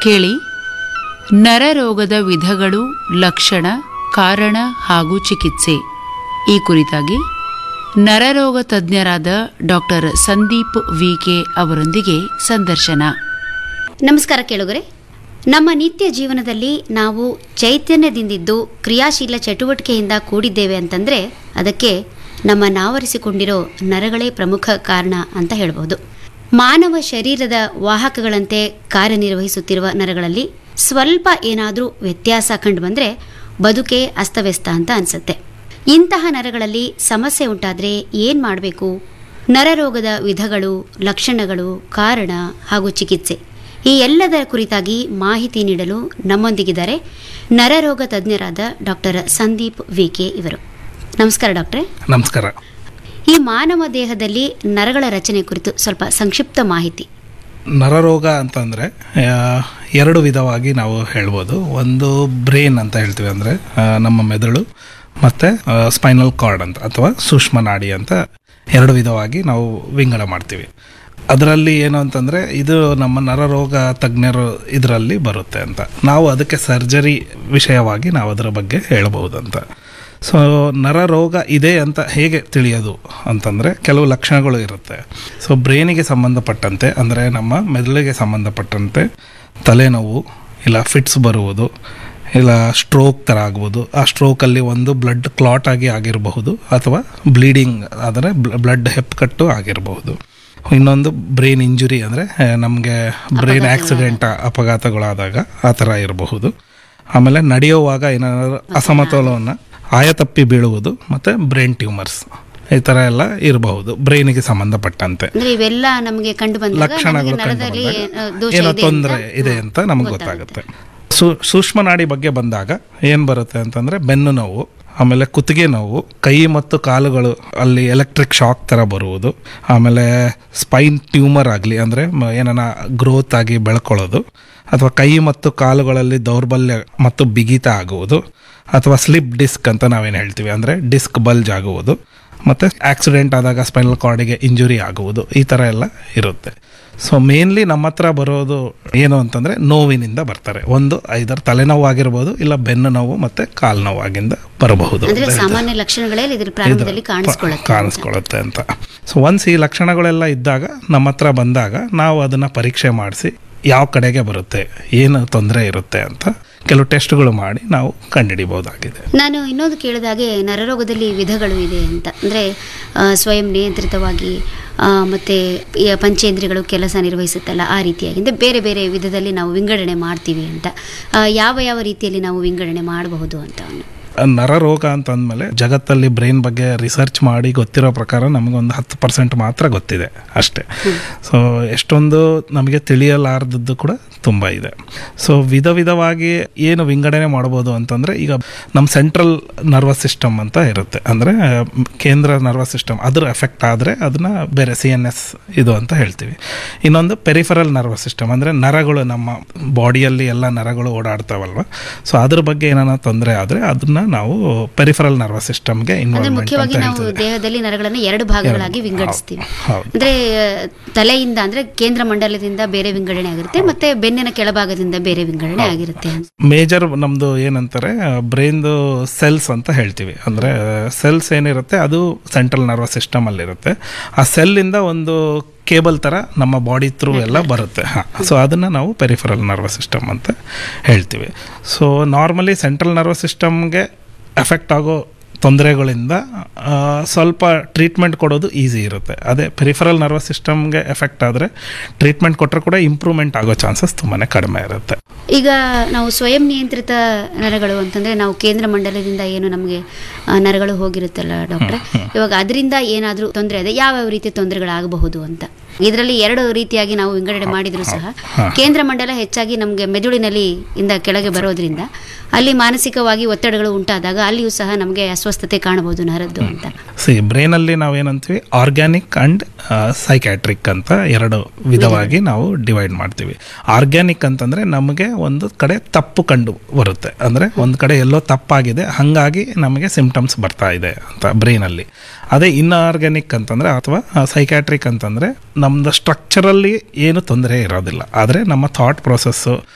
ಕೇಳಿ ನರರೋಗದ ವಿಧಗಳು ಲಕ್ಷಣ ಕಾರಣ ಹಾಗೂ ಚಿಕಿತ್ಸೆ ಈ ಕುರಿತಾಗಿ ನರರೋಗ ತಜ್ಞರಾದ ಡಾಕ್ಟರ್ ಸಂದೀಪ್ ವಿಕೆ ಅವರೊಂದಿಗೆ ಸಂದರ್ಶನ ನಮಸ್ಕಾರ ಕೇಳುಗರೆ ನಮ್ಮ ನಿತ್ಯ ಜೀವನದಲ್ಲಿ ನಾವು ಚೈತನ್ಯದಿಂದಿದ್ದು ಕ್ರಿಯಾಶೀಲ ಚಟುವಟಿಕೆಯಿಂದ ಕೂಡಿದ್ದೇವೆ ಅಂತಂದ್ರೆ ಅದಕ್ಕೆ ನಮ್ಮ ನಾವರಿಸಿಕೊಂಡಿರೋ ನರಗಳೇ ಪ್ರಮುಖ ಕಾರಣ ಅಂತ ಹೇಳ್ಬೋದು ಮಾನವ ಶರೀರದ ವಾಹಕಗಳಂತೆ ಕಾರ್ಯನಿರ್ವಹಿಸುತ್ತಿರುವ ನರಗಳಲ್ಲಿ ಸ್ವಲ್ಪ ಏನಾದರೂ ವ್ಯತ್ಯಾಸ ಕಂಡು ಬಂದರೆ ಬದುಕೆ ಅಸ್ತವ್ಯಸ್ತ ಅಂತ ಅನಿಸುತ್ತೆ ಇಂತಹ ನರಗಳಲ್ಲಿ ಸಮಸ್ಯೆ ಉಂಟಾದರೆ ಏನು ಮಾಡಬೇಕು ನರರೋಗದ ವಿಧಗಳು ಲಕ್ಷಣಗಳು ಕಾರಣ ಹಾಗೂ ಚಿಕಿತ್ಸೆ ಈ ಎಲ್ಲದರ ಕುರಿತಾಗಿ ಮಾಹಿತಿ ನೀಡಲು ನಮ್ಮೊಂದಿಗಿದ್ದಾರೆ ನರರೋಗ ತಜ್ಞರಾದ ಡಾಕ್ಟರ್ ಸಂದೀಪ್ ವಿಕೆ ಇವರು ನಮಸ್ಕಾರ ಡಾಕ್ಟ್ರೆ ನಮಸ್ಕಾರ ಈ ಮಾನವ ದೇಹದಲ್ಲಿ ನರಗಳ ರಚನೆ ಕುರಿತು ಸ್ವಲ್ಪ ಸಂಕ್ಷಿಪ್ತ ಮಾಹಿತಿ ನರರೋಗ ಅಂತಂದರೆ ಎರಡು ವಿಧವಾಗಿ ನಾವು ಹೇಳ್ಬೋದು ಒಂದು ಬ್ರೇನ್ ಅಂತ ಹೇಳ್ತೀವಿ ಅಂದರೆ ನಮ್ಮ ಮೆದುಳು ಮತ್ತು ಸ್ಪೈನಲ್ ಕಾರ್ಡ್ ಅಂತ ಅಥವಾ ಸೂಕ್ಷ್ಮ ನಾಡಿ ಅಂತ ಎರಡು ವಿಧವಾಗಿ ನಾವು ವಿಂಗಡ ಮಾಡ್ತೀವಿ ಅದರಲ್ಲಿ ಏನು ಅಂತಂದರೆ ಇದು ನಮ್ಮ ನರರೋಗ ತಜ್ಞರು ಇದರಲ್ಲಿ ಬರುತ್ತೆ ಅಂತ ನಾವು ಅದಕ್ಕೆ ಸರ್ಜರಿ ವಿಷಯವಾಗಿ ನಾವು ಅದರ ಬಗ್ಗೆ ಹೇಳಬಹುದಂತ ಸೊ ನರರೋಗ ಇದೆ ಅಂತ ಹೇಗೆ ತಿಳಿಯೋದು ಅಂತಂದರೆ ಕೆಲವು ಲಕ್ಷಣಗಳು ಇರುತ್ತೆ ಸೊ ಬ್ರೈನಿಗೆ ಸಂಬಂಧಪಟ್ಟಂತೆ ಅಂದರೆ ನಮ್ಮ ಮೆದುಳಿಗೆ ಸಂಬಂಧಪಟ್ಟಂತೆ ತಲೆನೋವು ಇಲ್ಲ ಫಿಟ್ಸ್ ಬರುವುದು ಇಲ್ಲ ಸ್ಟ್ರೋಕ್ ಥರ ಆಗ್ಬೋದು ಆ ಸ್ಟ್ರೋಕಲ್ಲಿ ಒಂದು ಬ್ಲಡ್ ಕ್ಲಾಟ್ ಆಗಿ ಆಗಿರಬಹುದು ಅಥವಾ ಬ್ಲೀಡಿಂಗ್ ಆದರೆ ಬ್ಲಡ್ ಹೆಪ್ಪುಕಟ್ಟು ಆಗಿರಬಹುದು ಇನ್ನೊಂದು ಬ್ರೈನ್ ಇಂಜುರಿ ಅಂದರೆ ನಮಗೆ ಬ್ರೈನ್ ಆಕ್ಸಿಡೆಂಟ್ ಅಪಘಾತಗಳಾದಾಗ ಆ ಥರ ಇರಬಹುದು ಆಮೇಲೆ ನಡೆಯುವಾಗ ಏನಾದರೂ ಅಸಮತೋಲವನ್ನು ಆಯತಪ್ಪಿ ಬೀಳುವುದು ಮತ್ತು ಬ್ರೈನ್ ಟ್ಯೂಮರ್ಸ್ ಈ ಥರ ಎಲ್ಲ ಇರಬಹುದು ಬ್ರೈನಿಗೆ ಸಂಬಂಧಪಟ್ಟಂತೆ ಅಂದ್ರೆ ಇವೆಲ್ಲ ನಮಗೆ ಕಂಡು ಬಂದಾಗ ನಮಗೆ ಲಕ್ಷಣಗಳು ಕಂಡು ನರದಲ್ಲಿ ಬಂದಾಗ ಆ, ದೋಷ ಏನೋ ಇದೆ ತೊಂದರೆ ಅಂತ ಇದೆ ಅಂತ ನಮ್ಗೆ ಗೊತ್ತಾಗುತ್ತೆ ಸೂ ಸೂಕ್ಷ್ಮ ನಾಡಿ ಬಗ್ಗೆ ಬಂದಾಗ ಏನು ಬರುತ್ತೆ ಅಂತಂದರೆ ಬೆನ್ನು ನೋವು ಆಮೇಲೆ ಕುತ್ತಿಗೆ ನೋವು ಕೈ ಮತ್ತು ಕಾಲುಗಳು ಅಲ್ಲಿ ಎಲೆಕ್ಟ್ರಿಕ್ ಶಾಕ್ ಥರ ಬರುವುದು ಆಮೇಲೆ ಸ್ಪೈನ್ ಟ್ಯೂಮರ್ ಆಗಲಿ ಅಂದರೆ ಏನಾನ ಗ್ರೋತ್ ಆಗಿ ಬೆಳ್ಕೊಳ್ಳೋದು ಅಥವಾ ಕೈ ಮತ್ತು ಕಾಲುಗಳಲ್ಲಿ ದೌರ್ಬಲ್ಯ ಮತ್ತು ಬಿಗಿತ ಆಗುವುದು ಅಥವಾ ಸ್ಲಿಪ್ ಡಿಸ್ಕ್ ಅಂತ ನಾವೇನು ಹೇಳ್ತೀವಿ ಅಂದರೆ ಡಿಸ್ಕ್ ಬಲ್ಜ್ ಆಗುವುದು ಮತ್ತು ಆಕ್ಸಿಡೆಂಟ್ ಆದಾಗ ಸ್ಪೈನಲ್ ಕಾರ್ಡಿಗೆ ಇಂಜುರಿ ಆಗುವುದು ಈ ಥರ ಎಲ್ಲ ಇರುತ್ತೆ ಸೊ ಮೇನ್ಲಿ ನಮ್ಮ ಹತ್ರ ಬರೋದು ಏನು ಅಂತಂದರೆ ನೋವಿನಿಂದ ಬರ್ತಾರೆ ಒಂದು ಐದರ ತಲೆನೋವು ಆಗಿರ್ಬೋದು ಇಲ್ಲ ಬೆನ್ನು ನೋವು ಮತ್ತು ಕಾಲು ನೋವಾಗಿಂದ ಬರಬಹುದು ಅಂದ್ರೆ ಅಂತ ಹೇಳ್ತಾರೆ. ಸಾಮಾನ್ಯ ಲಕ್ಷಣಗಳೇ ಇದ್ರ ಪ್ರಾರಂಭದಲ್ಲಿ ಇದು ಕಾಣಿಸ್ಕೊಳ್ಳುತ್ತೆ ಅಂತ. ಕಾಣಿಸ್ಕೊಳ್ಳುತ್ತೆ ಅಂತ ಸೊ ಒನ್ಸ್ ಈ ಲಕ್ಷಣಗಳೆಲ್ಲ ಇದ್ದಾಗ ನಮ್ಮ ಹತ್ರ ಬಂದಾಗ ನಾವು ಅದನ್ನು ಪರೀಕ್ಷೆ ಮಾಡಿಸಿ ಯಾವ ಕಡೆಗೆ ಬರುತ್ತೆ ಏನು ತೊಂದರೆ ಇರುತ್ತೆ ಅಂತ ಕೆಲವು ಟೆಸ್ಟ್ಗಳು ಮಾಡಿ ನಾವು ಕಂಡುಹಿಡಿಬಹುದಾಗಿದೆ ನಾನು ಇನ್ನೊಂದು ಕೇಳಿದಾಗೆ ನರರೋಗದಲ್ಲಿ ವಿಧಗಳು ಇದೆ ಅಂತ ಅಂದರೆ ಸ್ವಯಂ ನಿಯಂತ್ರಿತವಾಗಿ ಆ, ಮತ್ತೆ ಈ ಪಂಚೇಂದ್ರಿಯಗಳು ಕೆಲಸ ನಿರ್ವಹಿಸುತ್ತಲ್ಲ ಆ ರೀತಿಯಾಗಿ ಅಂದರೆ ಬೇರೆ ಬೇರೆ ವಿಧದಲ್ಲಿ ನಾವು ವಿಂಗಡಣೆ ಮಾಡ್ತೀವಿ ಅಂತ ಆ, ಯಾವ ಯಾವ ರೀತಿಯಲ್ಲಿ ನಾವು ವಿಂಗಡಣೆ ಮಾಡಬಹುದು ಅಂತ ನರರೋಗ ಅಂತ ಅಂದಮೇಲೆ ಜಗತ್ತಲ್ಲಿ ಬ್ರೈನ್ ಬಗ್ಗೆ ರಿಸರ್ಚ್ ಮಾಡಿ ಗೊತ್ತಿರೋ ಪ್ರಕಾರ ನಮಗೊಂದು ಹತ್ತು ಪರ್ಸೆಂಟ್ ಮಾತ್ರ ಗೊತ್ತಿದೆ ಅಷ್ಟೇ ಸೊ ಎಷ್ಟೊಂದು ನಮಗೆ ತಿಳಿಯಲಾರದದ್ದು ಕೂಡ ತುಂಬ ಇದೆ ಸೊ ವಿಧ ವಿಧವಾಗಿ ಏನು ವಿಂಗಡಣೆ ಮಾಡ್ಬೋದು ಅಂತಂದರೆ ಈಗ ನಮ್ಮ ಸೆಂಟ್ರಲ್ ನರ್ವಸ್ ಸಿಸ್ಟಮ್ ಅಂತ ಇರುತ್ತೆ ಅಂದರೆ ಕೇಂದ್ರ ನರ್ವಸ್ ಸಿಸ್ಟಮ್ ಅದ್ರ ಎಫೆಕ್ಟ್ ಆದರೆ ಅದನ್ನ ಬೇರೆ ಸಿ ಎನ್ ಎಸ್ ಇದು ಅಂತ ಹೇಳ್ತೀವಿ ಇನ್ನೊಂದು ಪೆರಿಫರಲ್ ನರ್ವಸ್ ಸಿಸ್ಟಮ್ ಅಂದರೆ ನರಗಳು ನಮ್ಮ ಬಾಡಿಯಲ್ಲಿ ಎಲ್ಲ ನರಗಳು ಓಡಾಡ್ತಾವಲ್ವ ಸೊ ಅದ್ರ ಬಗ್ಗೆ ಏನಾನ ತೊಂದರೆ ಆದರೆ ಅದನ್ನ ನಾವು ಪೆರಿಫರಲ್ ನರ್ವಸ್ ಸಿಸ್ಟಮ್ಗೆ ಅಂದ್ರೆ ಇನ್ವಾಲ್ವ್ಮೆಂಟ್ ಮುಖ್ಯವಾಗಿ ಅಂತ ನಾವು ಹೇಳ್ತೀವಿ ದೇಹದಲ್ಲಿ ನರಗಳನ್ನು ಎರಡು ಭಾಗಗಳಾಗಿ ವಿಂಗಡಿಸ್ತೀವಿ ಹೌದು. ಅಂದ್ರೆ ತಲೆಯಿಂದ ಅಂದ್ರೆ ಕೇಂದ್ರ ಮಂಡಲದಿಂದ ಬೇರೆ ವಿಂಗಡಣೆ ಆಗಿರುತ್ತೆ ಮತ್ತೆ ಬೆನ್ನಿನ ಕೆಳಭಾಗದಿಂದ ಬೇರೆ ವಿಂಗಡಣೆ ಆಗಿರುತ್ತೆ ಮೇಜರ್ ನಮ್ದು ಏನಂತಾರೆ ಬ್ರೈನ್ದು ಸೆಲ್ಸ್ ಅಂತ ಹೇಳ್ತೀವಿ ಅಂದರೆ ಸೆಲ್ಸ್ ಏನಿರುತ್ತೆ ಅದು ಸೆಂಟ್ರಲ್ ನರ್ವಸ್ ಸಿಸ್ಟಮ್ ಅಲ್ಲಿರುತ್ತೆ ಆ ಸೆಲ್ಲಿಂದ ಒಂದು ಕೇಬಲ್ ಥರ ನಮ್ಮ ಬಾಡಿ ಥ್ರೂ ಎಲ್ಲ ಬರುತ್ತೆ ಹಾಂ ಸೊ ಅದನ್ನು ನಾವು ಪೆರಿಫರಲ್ ನರ್ವಸ್ ಸಿಸ್ಟಮ್ ಅಂತ ಹೇಳ್ತೀವಿ ಸೊ ನಾರ್ಮಲಿ ಸೆಂಟ್ರಲ್ ನರ್ವಸ್ ಸಿಸ್ಟಮ್ಗೆ ಎಫೆಕ್ಟ್ ಆಗೋ ತೊಂದರೆಗಳಿಂದ ಆ, ಸ್ವಲ್ಪ ಟ್ರೀಟ್ಮೆಂಟ್ ಕೊಡೋದು ಈಸಿ ಇರುತ್ತೆ ಅದೇ ಪೆರಿಫರಲ್ ನರ್ವಸ್ ಸಿಸ್ಟಮ್ಗೆ ಎಫೆಕ್ಟ್ ಆದರೆ ಟ್ರೀಟ್ಮೆಂಟ್ ಕೊಟ್ಟರೆ ಕೂಡ ಇಂಪ್ರೂವ್ಮೆಂಟ್ ಆಗೋ ಚಾನ್ಸಸ್ ತುಂಬಾ ಕಡಿಮೆ ಇರುತ್ತೆ ಈಗ ನಾವು ಸ್ವಯಂ ನಿಯಂತ್ರಿತ ನರಗಳು ಅಂತಂದ್ರೆ ನಾವು ಕೇಂದ್ರ ಮಂಡಲದಿಂದ ಏನು ನಮಗೆ ಆ, ನರಗಳು ಹೋಗಿರುತ್ತಲ್ಲ ಡಾಕ್ಟ್ರೆ ಇವಾಗ ಅದರಿಂದ ಏನಾದರೂ ತೊಂದರೆ ಇದೆ ಯಾವ ಯಾವ ರೀತಿ ತೊಂದರೆಗಳಾಗಬಹುದು ಅಂತ ಇದರಲ್ಲಿ ಎರಡು ರೀತಿಯಾಗಿ ನಾವು ವಿಂಗಡಣೆ ಮಾಡಿದ್ರು ಸಹ ಕೇಂದ್ರ ಮಂಡಲ ಹೆಚ್ಚಾಗಿ ನಮಗೆ ಮೆದುಳಿನಲ್ಲಿ ಇಂದ ಕೆಳಗೆ ಬರೋದ್ರಿಂದ ಅಲ್ಲಿ ಮಾನಸಿಕವಾಗಿ ಒತ್ತಡಗಳು ಉಂಟಾದಾಗ ಅಲ್ಲಿಯೂ ಸಹ ನಮಗೆ ಅಸ್ವಸ್ಥತೆ ಕಾಣಬಹುದು ನರದ್ದು ಅಂತ ಸಿ ಬ್ರೈನಲ್ಲಿ ನಾವೇನಂತೀವಿ ಆರ್ಗ್ಯಾನಿಕ್ ಅಂಡ್ ಸೈಕ್ಯಾಟ್ರಿಕ್ ಅಂತ ಎರಡು ವಿಧವಾಗಿ ನಾವು ಡಿವೈಡ್ ಮಾಡ್ತೀವಿ ಆರ್ಗ್ಯಾನಿಕ್ ಅಂತಂದ್ರೆ ನಮಗೆ ಒಂದು ಕಡೆ ತಪ್ಪು ಕಂಡು ಬರುತ್ತೆ ಅಂದ್ರೆ ಒಂದು ಕಡೆ ಎಲ್ಲೋ ತಪ್ಪಾಗಿದೆ ಹಾಗಾಗಿ ನಮಗೆ ಸಿಂಪ್ಟಮ್ಸ್ ಬರ್ತಾ ಇದೆ ಅಂತ ಬ್ರೈನಲ್ಲಿ ಅದೇ ಇನ್ಆರ್ಗ್ಯಾನಿಕ್ ಅಂತಂದ್ರೆ ಅಥವಾ ಸೈಕ್ಯಾಟ್ರಿಕ್ ಅಂತಂದ್ರೆ ನಮ್ದು ಸ್ಟ್ರಕ್ಚರಲ್ಲಿ ಏನು ತೊಂದರೆ ಇರೋದಿಲ್ಲ ಆದರೆ ನಮ್ಮ ಥಾಟ್ ಪ್ರೊಸೆಸ್ಸು